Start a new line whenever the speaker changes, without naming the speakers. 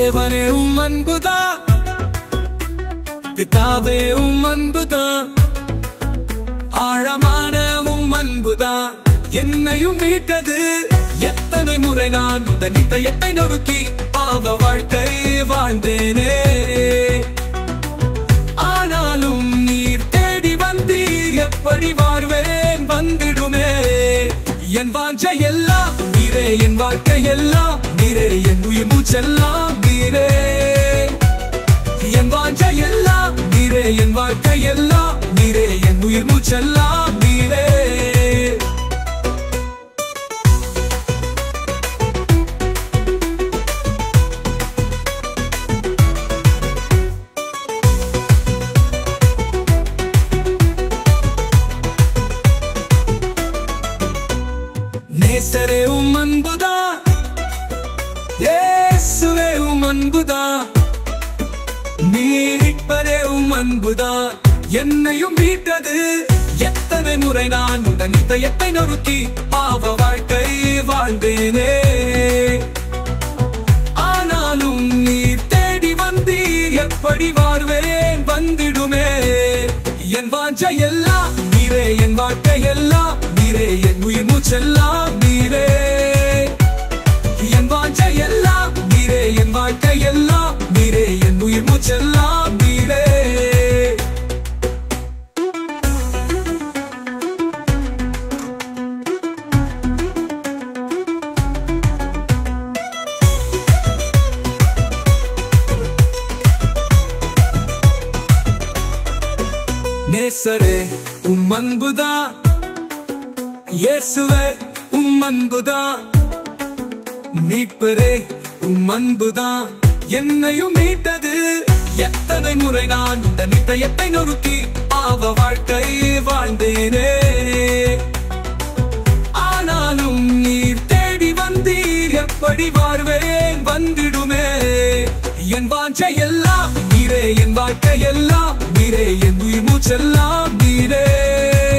தேவனே உம் அன்புதான் பிதாவே உம் அன்புதான் ஆழமான உம் அன்புதான் என்னையும் மீட்டது எத்தனை முறை நான் உந்தன் இதயத்தை நொறுக்கி பாவ வாழ்க்கை வாழ்ந்தேனே ஆனாலும் நீர் தேடி வந்தீர் எப்படி வாழ்வேன் வந்திடுமே என் வாஞ்சை எல்லாம் நீரே என் வாழ்க்கை எல்லாம் நீரே என் உயிர் மூச்செல்லாம் நீரே என் வாஞ்சை எல்லாம் நீரே என் வாழ்க்கை எல்லாம் நீரே என் உயிர் மூச்செல்லாம் நீரே நேசரே உம் அன்புதான் இயேசுவே உம் அன்புதான் மீட்பரே உம் அன்புதான் என்னையும் மீட்டது எத்தனை முறை நான் உடன் இதயத்தை நொறுக்கி பாவ வாழ்க்கை வாழ்ந்தேனே ஆனாலும் நீர் தேடி வந்தீர் எப்படி வாழ்வேன் வந்திடுமே என் வாஞ்சை எல்லாம் நீரே என் வாழ்க்கை எல்லாம் நீரே என் உயிர் மூச்செல்லாம் நீரே என் வாஞ்சை எல்லாம் நீரே என் வாழ்க்கை எல்லாம் நீரே என் உயிர் மூச்செல்லாம் நீரே நேசரே உம் அன்புதான் இயேசுவே உம் அன்புதான் மீட்பரே உம் அன்புதான் என்னையும் மீட்டது எத்தனை முறை நான் இந்த நித்தயத்தை நொறுக்கி பாவ வாழ்க்கை வாழ்ந்தேனே ஆனாலும் நீர் தேடி வந்தீர் எப்படி வாழ்வேன் வந்திடுமே என் வாஞ்சை எல்லாம் நீரே என் வாழ்க்கை எல்லாம் நீரே என் உயிர் மூச்செல்லாம் நீரே